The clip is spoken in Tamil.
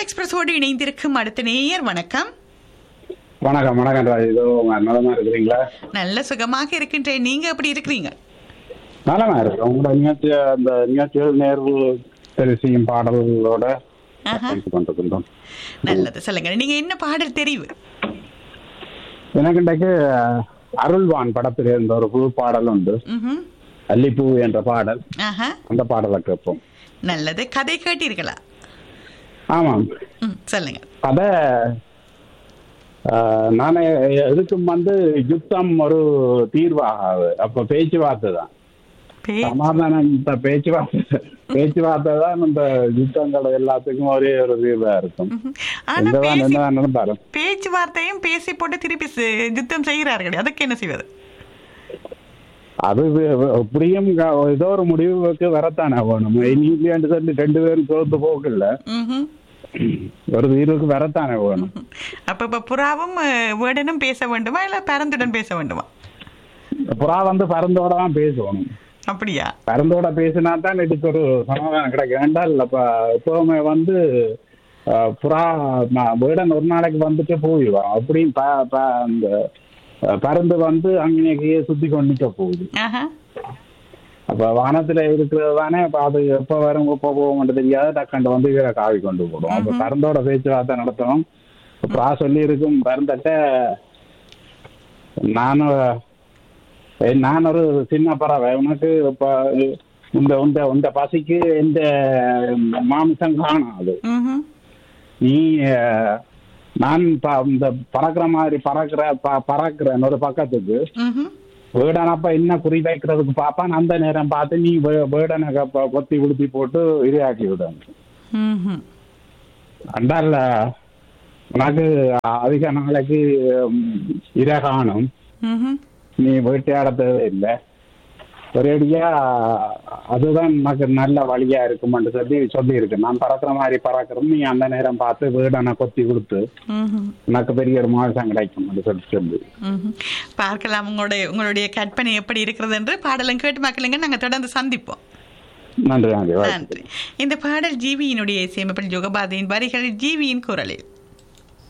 தமிழ் எக்ஸ்பிரஸோடு இணைந்திருக்கும் அடுத்த நேயர் வணக்கம் வணக்கம் வணக்கம் ராஜ் இதோ நலமா இருக்கிறீங்களா நல்ல சுகமாக இருக்கின்றேன் நீங்க எப்படி இருக்கிறீங்க நலமா இருக்கு உங்களோட நிகழ்ச்சி அந்த நிகழ்ச்சிகள் நேர்வு சரி செய்யும் பாடல்களோட ஆஹா. இது கொண்டிருக்கின்றோம் நல்லது சொல்லுங்க நீங்க என்ன பாடல் தெரிவு எனக்கு இன்றைக்கு அருள்வான் படத்தில் இருந்த ஒரு புது பாடல் உண்டு ம்ஹும். அல்லிப்பூ என்ற பாடல் ஆஹா அந்த பாடலை கேட்போம் நல்லது கதை கேட்டீர்களா ஆமாம் ம், சொல்லுங்க அத ஆஹ், நானே எதுக்கும் வந்து யுத்தம் ஒரு தீர்வாகாது அப்ப பேச்சுவார்த்தை தான் பே- சமாதானம் இந்த பேச்சுவார்த்தை பேச்சுவார்த்தை தான் இந்த யுத்தங்கள் எல்லாத்துக்கும் ஒரே ஒரு தீர்வா இருக்கும் ம்ஹும். ஆனா எங்கதான் பேசி என்னதான் நடந்தாலும் பேச்சுவார்த்தையும் பேசி போட்டு திருப்பி ச- யுத்தம் செய்கிறார்கள் அதுக்கு என்ன செய்வது அது வே- வே- எப்படியும் க- ஏதோ ஒரு முடிவுக்கு வரத்தானே வேணும் இங்கிலாந்து சொல்லி ரெண்டு பேரும் தோத்து போகல ம்ஹும். ஒரு தீர்வுக்கு வரத்தானே வேணும் அப்ப இப்ப புறாவும் அஹ், வேடனும் பேச வேண்டுமா இல்ல பரந்துடன் பேச வேண்டுமா புறா வந்து பறந்தோட தான் பேசணும் அப்படியா பறந்தோட பேசினா தான் இதுக்கு ஒரு சமாதானம் கிடைக்க வேண்டாம் இல்ல இப்ப எப்பவுமே வந்து அஹ், புறா ம- வேடன் ஒரு நாளைக்கு வந்துட்டு போயிடுவான் அப்படியும் ப- ப- அந்த அஹ், பறந்து வந்து அங்கேயே சுத்தி கொண்டு நிக்க போகுது ஆஹா அப்ப வானத்துல இருக்கிறது தானே அப்ப அது எப்ப வரும் எப்ப போகும் தெரியாது டக்கண்டு வந்து இவரை காவி கொண்டு போடும் அப்ப பரந்தோட பேச்சுவார்த்தை நடத்தணும் புறா சொல்லி இருக்கும் பரந்தட்ட நானும் ஏய், நான் ஒரு சின்ன பறவை உனக்கு இப்ப இந்த இந்த இந்த பசிக்கு இந்த மாமிசம் காணாது ம்ஹும். நீ அஹ், நான் ப- இந்த பறக்கிற மாதிரி பறக்கிற ப- பறக்கிறேன் ஒரு பக்கத்துக்கு ம்ஹும். வேடனப்ப என்ன குறி வைக்கிறதுக்கு பாப்பான் அந்த நேரம் பார்த்து நீ வே- வேடனை க- கொத்தி உடுத்தி போட்டு இரையாக்கி விடும் ம்ஹும். அண்டால உனக்கு அதிக நாளைக்கு ம், இரை காணும் ம்ஹும். நீ வேட்டையாடத்தே இல்லை ஒரேடியா அதுதான் உனக்கு நல்ல வழியா இருக்கும்னு சொல்லி சொல்லி இருக்கு நான் பறக்கிற மாதிரி பறக்கிறோம் நீ அந்த நேரம் பார்த்து வேடனை கொத்தி கொடுத்து ம்ஹும். உனக்கு பெரிய ஒரு மாசம் கிடைக்கும் சொல்லி சொல்லி ம்ஹும். பார்க்கலாம் உங்களுடைய உங்களுடைய கற்பனை எப்படி இருக்கிறது என்று பாடலும் கேட்டு மக்களுங்க நாங்க தொடர்ந்து சந்திப்போம் நன்றி நன்றி வாழ்த்துக்கள். நன்றி இந்த பாடல் ஜீவியினுடைய இசையமைப்பில் யுகபாதையின் வரிகள் ஜீவியின் குரலில்